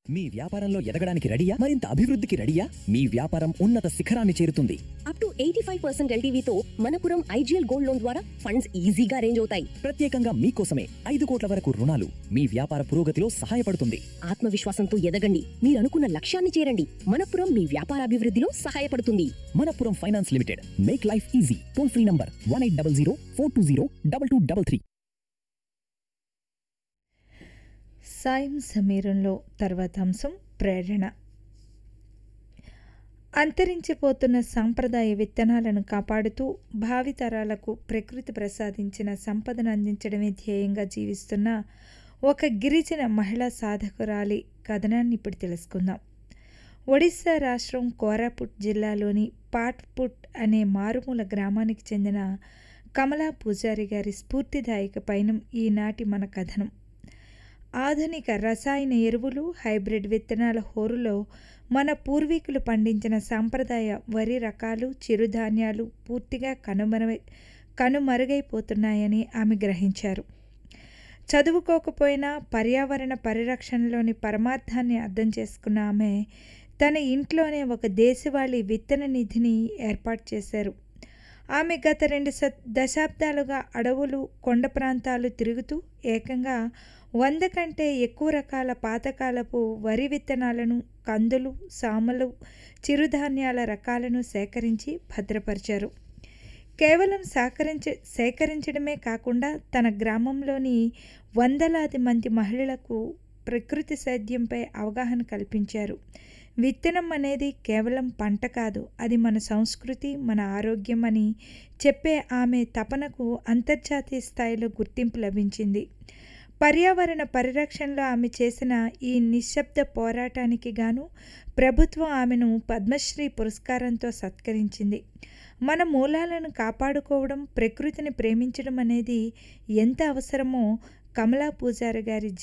మీ వ్యాపారంలో ఎదగడానికి రెడీయా మరింత అభివృద్ధికి రెడీయా మీ వ్యాపారం ఉన్నత శిఖరాన్ని చేరుతుంది up to eighty five percent ఎల్టీవీతో మనపురం ఐజీఎల్ గోల్డ్ లోన్ ద్వారా ఫండ్స్ ఈజీగా అరేంజ్ అవుతాయి ప్రత్యేకంగా మీకోసమే ఐదు కోట్ల వరకు రుణాలు మీ వ్యాపార పురోగతిలో సహాయపడుతుంది ఆత్మవిశ్వాసంతో ఎదగండి మీరు అనుకున్న లక్ష్యాన్ని చేరండి మనపురం మీ వ్యాపార అభివృద్ధిలో సహాయపడుతుంది Manappuram finance limited make life easy toll free number one eight double zero four two zero double two double three సాయం సమీరంలో తర్వాత అంశం ప్రేరణ అంతరించిపోతున్న సాంప్రదాయ విత్తనాలను కాపాడుతూ భావితరాలకు ప్రకృతి ప్రసాదించిన సంపదను అందించడమే ధ్యేయంగా జీవిస్తున్న ఒక గిరిజన మహిళా సాధకురాలి కథనాన్ని ఇప్పుడు తెలుసుకుందాం ఒడిశా రాష్ట్రం కోరాపుట్ జిల్లాలోని పాట్పుట్ అనే మారుమూల గ్రామానికి చెందిన కమలా పూజారి గారి స్ఫూర్తిదాయక పయనం ఈనాటి మన కథనం ఆధునిక రసాయన ఎరువులు హైబ్రిడ్ విత్తనాల హోరులో మన పూర్వీకులు పండించిన సాంప్రదాయ వరి రకాలు చిరుధాన్యాలు పూర్తిగా కనుమరుగై కనుమరుగైపోతున్నాయని ఆమె గ్రహించారు చదువుకోకపోయినా పర్యావరణ పరిరక్షణలోని పరమార్థాన్ని అర్థం చేసుకున్న ఆమె తన ఇంట్లోనే ఒక దేశవాళీ విత్తన నిధిని ఏర్పాటు చేశారు ఆమె గత రెండు స దశాబ్దాలుగా అడవులు కొండ ప్రాంతాలు తిరుగుతూ ఏకంగా వంద కంటే ఎక్కువ రకాల పాతకాలపు వరి విత్తనాలను కందులు సామలు చిరుధాన్యాల రకాలను సేకరించి భద్రపరిచారు కేవలం సేకరించ సేకరించడమే కాకుండా తన గ్రామంలోని వందలాది మంది మహిళలకు ప్రకృతి సేద్యంపై అవగాహన కల్పించారు విత్తనం అనేది కేవలం పంట కాదు అది మన సంస్కృతి మన ఆరోగ్యం అని చెప్పే ఆమె తపనకు అంతర్జాతీయ స్థాయిలో గుర్తింపు లభించింది పర్యావరణ పరిరక్షణలో ఆమె చేసిన ఈ నిశ్శబ్ద పోరాటానికి గాను ప్రభుత్వం ఆమెను పద్మశ్రీ పురస్కారంతో సత్కరించింది మన మూలాలను కాపాడుకోవడం ప్రకృతిని ప్రేమించడం అనేది ఎంత అవసరమో కమలా పూజారి గారి